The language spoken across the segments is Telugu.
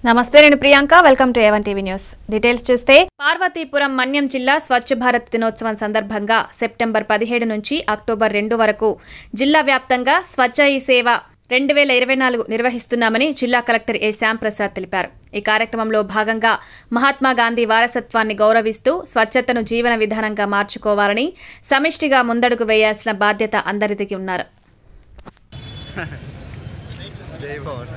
నమస్తే నేను Priyanka welcome to A one TV news details చూస్తే పార్వతీపురం మన్యం జిల్లా స్వచ్ఛ భారత్ దినోత్సవం సందర్భంగా సెప్టెంబర్ పదిహేడు నుంచి అక్టోబర్ రెండు వరకు జిల్లా వ్యాప్తంగా స్వచ్ఛ ఈ సేవ రెండు వేల ఇరవై నాలుగు నిర్వహిస్తున్నామని జిల్లా కలెక్టర్ ఏ శ్యాంప్రసాద్ తెలిపారు ఈ కార్యక్రమంలో భాగంగా మహాత్మా గాంధీ వారసత్వాన్ని గౌరవిస్తూ స్వచ్ఛతను జీవన విధానంగా మార్చుకోవాలని సమిష్టిగా ముందడుగు వేయాల్సిన బాధ్యత అందరిదికి ఉన్నారు జై భవన్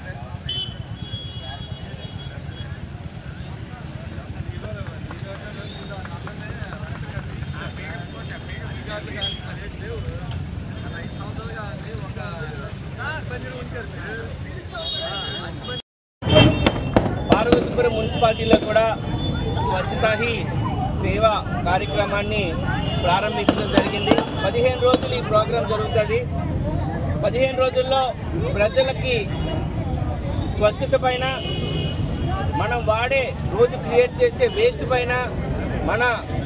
పార్వతీపురం మున్సిపాలిటీలో కూడా స్వచ్ఛతా హీ సేవ కార్యక్రమాన్ని ప్రారంభించడం జరిగింది పదిహేను రోజులు ఈ ప్రోగ్రాం జరుగుతుంది పదిహేను రోజుల్లో ప్రజలకి స్వచ్ఛత పైన మనం వాడే రోజు క్రియేట్ చేసే వేస్ట్ పైన మన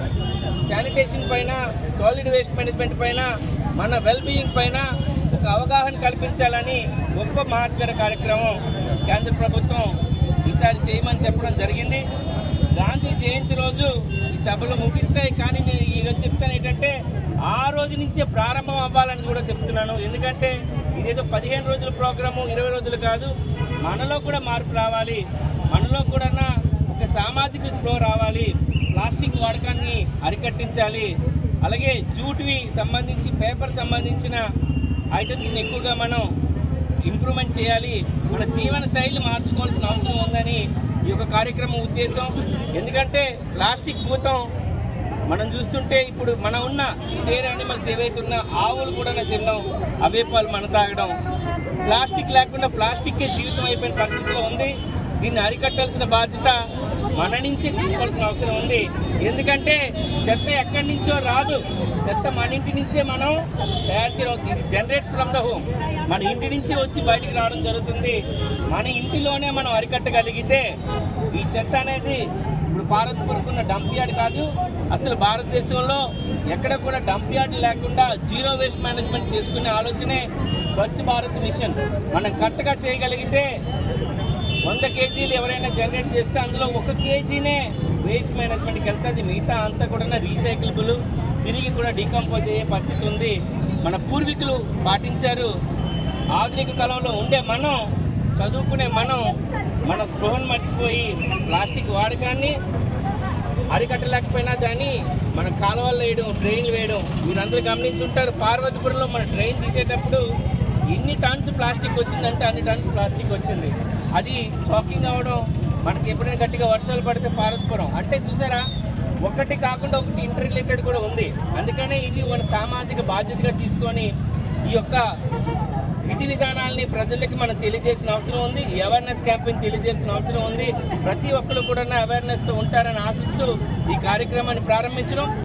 శానిటేషన్ పైన సాలిడ్ వేస్ట్ మేనేజ్మెంట్ పైన మన వెల్ బీయింగ్ పైన ఒక అవగాహన కల్పించాలని గొప్ప మహత్కర కార్యక్రమం కేంద్ర ప్రభుత్వం ఈసారి చేయమని చెప్పడం జరిగింది గాంధీ జయంతి రోజు ఈ సభలు ముగిస్తాయి కానీ నేను ఈరోజు చెప్తాను ఏంటంటే ఆ రోజు నుంచే ప్రారంభం అవ్వాలని కూడా చెప్తున్నాను ఎందుకంటే ఇదేదో పదిహేను రోజుల ప్రోగ్రాము ఇరవై రోజులు కాదు మనలో కూడా మార్పు రావాలి మనలో కూడా ఒక సామాజిక స్పృహ రావాలి ప్లాస్టిక్ వాడకాన్ని అరికట్టించాలి అలాగే జూట్వి సంబంధించి పేపర్ సంబంధించిన ఐటమ్స్ని ఎక్కువగా మనం ఇంప్రూవ్మెంట్ చేయాలి మన జీవన శైలి మార్చుకోవాల్సిన అవసరం ఉందని ఈ యొక్క కార్యక్రమం ఉద్దేశం ఎందుకంటే ప్లాస్టిక్ భూతం మనం చూస్తుంటే ఇప్పుడు మన ఉన్న స్టేర్ యానిమల్స్ ఏవైతే ఉన్నా ఆవులు కూడా తిన్నాం అవే పాలు మన తాగడం ప్లాస్టిక్ లేకుండా ప్లాస్టిక్ జీవితం అయిపోయిన పరిస్థితిలో ఉంది దీన్ని అరికట్టాల్సిన బాధ్యత మన నుంచే తీసుకోవాల్సిన అవసరం ఉంది ఎందుకంటే చెత్త ఎక్కడి నుంచో రాదు చెత్త మన ఇంటి నుంచే మనం తయారు చేయడం జనరేట్స్ ఫ్రమ్ ద హోమ్ మన ఇంటి నుంచి వచ్చి బయటికి రావడం జరుగుతుంది మన ఇంటిలోనే మనం అరికట్టగలిగితే ఈ చెత్త అనేది ఇప్పుడు భారత్పురకున్న డంప్ యార్డ్ కాదు అసలు భారతదేశంలో ఎక్కడ కూడా డంప్ యార్డ్ లేకుండా జీరో వేస్ట్ మేనేజ్మెంట్ చేసుకునే ఆలోచనే స్వచ్ఛ భారత్ మిషన్ మనం కరెక్ట్గా చేయగలిగితే వంద కేజీలు ఎవరైనా జనరేట్ చేస్తే అందులో ఒక కేజీనే వేస్ట్ మేనేజ్మెంట్కి వెళ్తుంది మిగతా అంతా కూడా రీసైకిల్బుల్ తిరిగి కూడా డీకంపోజ్ అయ్యే పరిస్థితి ఉంది మన పూర్వీకులు పాటించారు ఆధునిక కాలంలో ఉండే మనం చదువుకునే మనం మన స్పృహను మర్చిపోయి ప్లాస్టిక్ వాడకాన్ని అరికట్టలేకపోయినా దాన్ని మన కాలువల్లో వేయడం డ్రైన్లు వేయడం మీరందరూ గమనించుంటారు పార్వతీపురంలో మన డ్రైన్ తీసేటప్పుడు ఎన్ని టన్స్ ప్లాస్టిక్ వచ్చిందంటే అన్ని టన్స్ ప్లాస్టిక్ వచ్చింది అది చాకింగ్ అవ్వడం మనకి ఎప్పుడైనా గట్టిగా వర్షాలు పడితే పార్వతీపురం అంటే చూసారా ఒకటి కాకుండా ఒకటి ఇంటర్ రిలేటెడ్ కూడా ఉంది అందుకనే ఇది మన సామాజిక బాధ్యతగా తీసుకొని ఈ యొక్క విధి విధానాల్ని ప్రజలకి మనం తెలియజేసిన అవసరం ఉంది అవేర్నెస్ క్యాంపెయిన్ తెలియజేసిన అవసరం ఉంది ప్రతి ఒక్కరు కూడా అవేర్నెస్తో ఉంటారని ఆశిస్తూ ఈ కార్యక్రమాన్ని ప్రారంభించడం